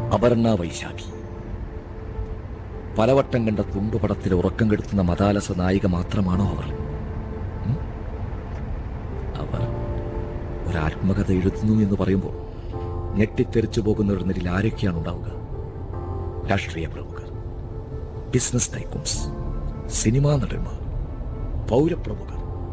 അപർണ വൈശാഖി പലവട്ടം കണ്ട തുണ്ടുപടത്തിൽ ഉറക്കം കെടുത്തുന്ന മതാലസ നായിക മാത്രമാണോ അവർ ഉം? അവർ ഒരാത്മകഥ എഴുതുന്നു എന്ന് പറയുമ്പോൾ ഞെട്ടിത്തെറിച്ചു പോകുന്നവരുടെ നിരയിൽ ആരൊക്കെയാണ് ഉണ്ടാവുക രാഷ്ട്രീയ പ്രമുഖർ ബിസിനസ് ടൈക്കൂൺസ് സിനിമാ നടന്മാർ പൗരപ്രമുഖർ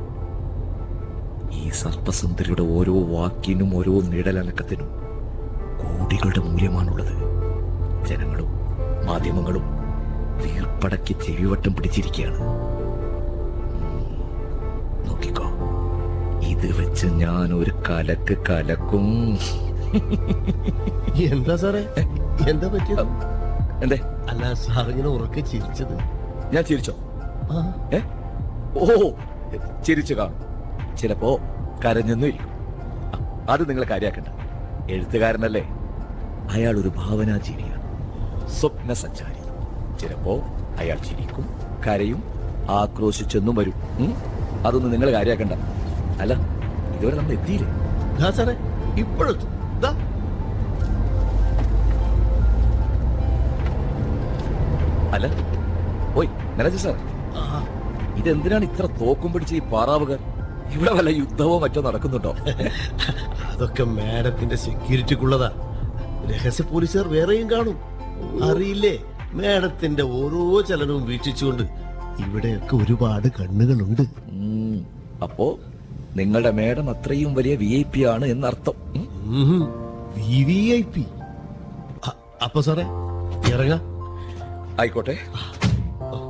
ഈ സർപ്പസുന്ദരിയുടെ ഓരോ വാക്കിനും ഓരോ നിഴലനക്കത്തിനും കോടികളുടെ മൂല്യമാണുള്ളത് ജനങ്ങളും മാധ്യമങ്ങളും വീർപ്പടക്കി ചെവിവട്ടം പിടിച്ചിരിക്കുകയാണ് ഉം. നോക്കിക്കോ ഇത് വെച്ച് ഞാൻ ഒരു കലക്ക് കലക്കും എന്താ സാറേ എന്താ പറ്റിയത് എന്തേ അല്ല സാർ ഇങ്ങനെ ഉറക്കെ ചിരിച്ചത് ഞാൻ ചിരിച്ചോ ആ, ഏ ഓ ചിരിച്ചു കാണും ചിലപ്പോ കരഞ്ഞെന്നും ഇരിക്കും അ, അത് നിങ്ങൾ കാര്യാക്കണ്ട എഴുത്തുകാരനല്ലേ അയാൾ ഒരു ഭാവനാജീവിയാണ് സ്വപ്ന സഞ്ചാരി ചിലപ്പോ അയാൾ ചിരിക്കും കരയും ആക്രോശിച്ചെന്നും വരും ഉം? അതൊന്നും നിങ്ങൾ കാര്യാക്കണ്ട അല്ല ഇതുവരെ നമ്മൾ എത്തിയില്ലേ ദാ സാറേ ഇപ്പോഴെത്തും ദാ അല്ല ഓയ് മാനേജർ സാർ ആ, ഇതെന്തിനാണ് ഇത്ര തോക്കും പിടിച്ച് ഈ പാറാവുക ഇവിടെ വല്ല യുദ്ധമോ മറ്റോ നടക്കുന്നുണ്ടോ അതൊക്കെ മാഡത്തിന്റെ സെക്യൂരിറ്റിക്കുള്ളതാ രഹസ്യ പോലീസുകാർ വേറെയും കാണും അറിയില്ലേ മാഡത്തിന്റെ ഓരോ ചലനവും വീക്ഷിച്ചുകൊണ്ട് ഇവിടെയൊക്കെ ഒരുപാട് കണ്ണുകളുണ്ട് ഉം. അപ്പോ നിങ്ങളുടെ മേഡം അത്രയും വലിയ വി ഐ പി ആണ് എന്നർത്ഥം ഉം? വി വി ഐ പി അപ്പൊ സാറേ ഇറങ്ങാം ആയിക്കോട്ടെ ആ